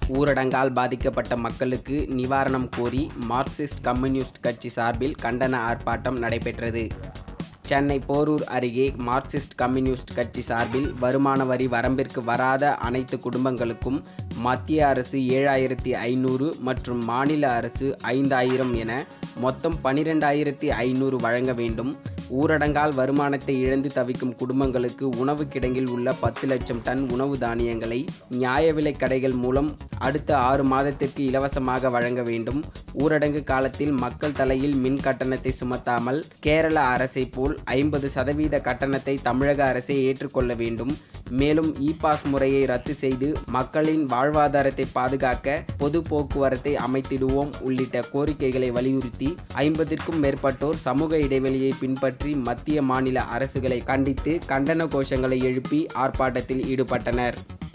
ஊரடங்கால் பாதிக்கப்பட்ட மக்களுக்கு நிவாரணம் கோரி மார்க்சிஸ்ட் கம்யூனிஸ்ட் கட்சி சார்பில் கண்டன ஆர்ப்பாட்டம் நடைபெற்றது சென்னை போரூர் அருகே மார்க்சிஸ்ட் கம்யூனிஸ்ட் கட்சி சார்பில் வருமான வரி வரம்பிற்கு வராத அனைத்து குடும்பங்களுக்கும் மத்திய அரசு ஏழாயிரத்தி ஐநூறு மற்றும் மாநில அரசு ஐந்தாயிரம் என மொத்தம் பனிரெண்டாயிரத்தி ஐநூறு வழங்க வேண்டும் ஊரடங்கால் வருமானத்தை இழந்து தவிக்கும் குடும்பங்களுக்கு உணவு கிடங்கில் உள்ள பத்து லட்சம் டன் உணவு தானியங்களை நியாய விலைக் கடைகள் மூலம் அடுத்த ஆறு மாதத்திற்கு இலவசமாக வழங்க வேண்டும் ஊரடங்கு காலத்தில் மக்கள் தலையில் மின் கட்டணத்தை சுமத்தாமல் கேரள அரசை போல் ஐம்பது சதவீத கட்டணத்தை தமிழக அரசே ஏற்றுக்கொள்ள வேண்டும் மேலும் இ பாஸ் முறையை ரத்து செய்து மக்களின் வாழ்வாதாரத்தை பாதுகாக்க பொது போக்குவரத்தை அமைத்திடுவோம் உள்ளிட்ட கோரிக்கைகளை வலியுறுத்தி ஐம்பதிற்கும் மேற்பட்டோர் சமூக இடைவெளியை பின்பற்றி மத்திய மாநில அரசுகளை கண்டித்து கண்டன கோஷங்களை எழுப்பி ஆர்ப்பாட்டத்தில் ஈடுபட்டனர்